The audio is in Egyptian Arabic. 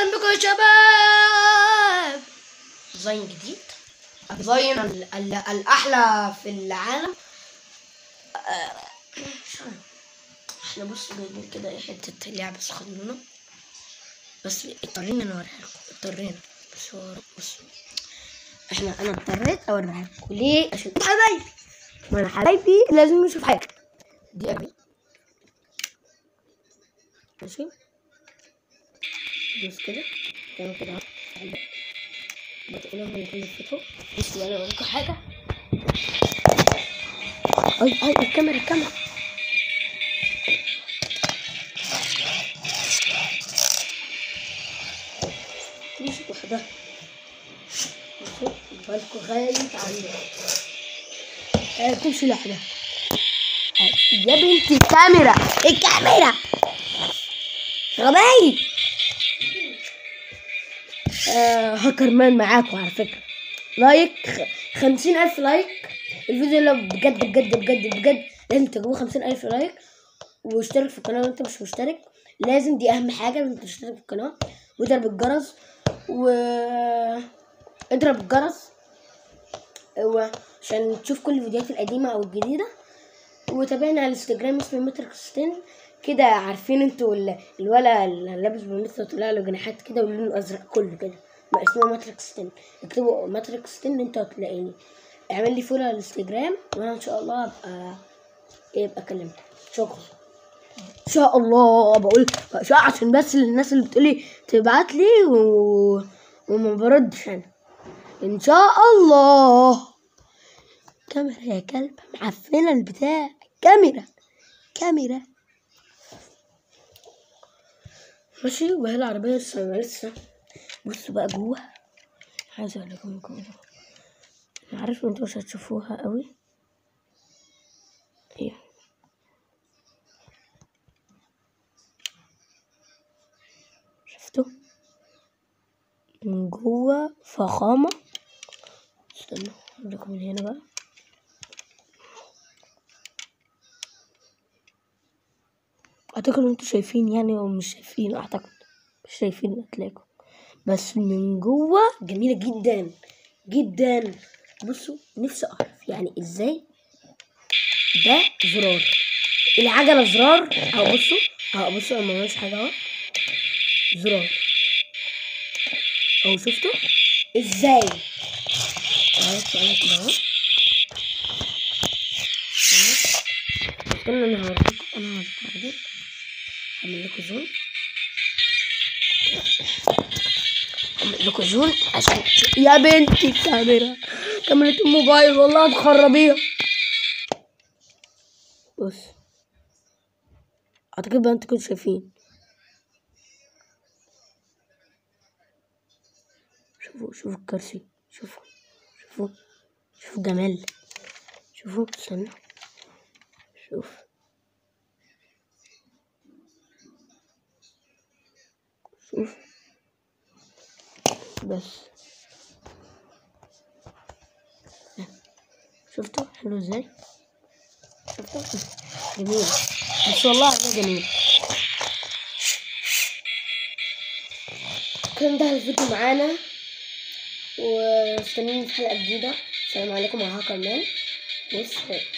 بكم يا شباب ديزاين جديد ديزاين ال- ال- الاحلى في العالم آه، مش عارف. احنا بصوا جايبين كده ايه حته لعبه صغنونه بس اضطرينا نوريها لكم اضطرينا بس هو بص احنا انا اضطريت اوريها لكم ليه عشان حبايبي وانا حبايبي لازم نشوف حاجه دي ابي ماشي دوس كده تعمل كده بتقولهم اللي كل فترة بس انا اوريكم حاجه اي اي الكاميرا الكاميرا تمشي وحدها بصوا بالكم غاية عندها آه، تمشي لوحدها آه، يا بنتي الكاميرا الكاميرا غباي آه هاكر مان معاكم على فكرة لايك خ- خمسين ألف لايك الفيديو اللي بجد بجد بجد بجد لازم تجيبوه خمسين ألف لايك واشترك في القناة لو انت مش مشترك لازم دي أهم حاجة لازم تشترك في القناة واضرب الجرس و اضرب الجرس عشان تشوف كل الفيديوهات القديمة أو الجديدة وتابعنا على الانستجرام اسمه ماتريكس 10 كده عارفين انتوا ال- الولا اللي لابس بنص طلع له جناحات كده ولونه ازرق كله كده بقى اسمه ماتريكس 10 اكتبوا ماتريكس 10 انتوا هتلاقيني اعمل لي فولو على الانستجرام وانا ان شاء الله ابقى يبقى اكلمك شكرا ان شاء الله بقول شاء عشان بس الناس اللي بتقولي تبعت لي و... وما بردش انا ان شاء الله كاميرا يا كلب معفنه البتاع كاميرا كاميرا ماشي وهي العربية لسه لسه بصوا بقى جوه عايز اقول لكم جوه انا عارف انتوا مش هتشوفوها قوي ايه شفتوا من جوه فخامة استنوا اقول لكم من هنا بقى اعتقد انتوا شايفين يعني او مش شايفين اعتقد مش شايفين هتلاقوا بس من جوه جميله جدا جدا بصوا نفسي اعرف يعني ازاي ده زرار العجله زرار اهو بصوا اهو بصوا ما عملش حاجه اهو زرار اهو شفتوا ازاي اهو تعالى كده اهو استنى انا هوريكم انا هوريكم بعدين هعمل لكم زوم هعمل لكم زوم عشان يا بنتي الكاميرا كاميرا الموبايل والله هتخربيها بص اعتقد بقى انتوا كنتوا شايفين شوفوا شوفوا الكرسي شوفوا شوفوا شوفوا جمال شوفوا استنى شوف شوف بس شفتوا حلو ازاي شفتوا جميل بس والله ده جميل كان انتهى الفيديو معانا واستنوني في حلقة جديدة السلام عليكم يا هاكر مان بص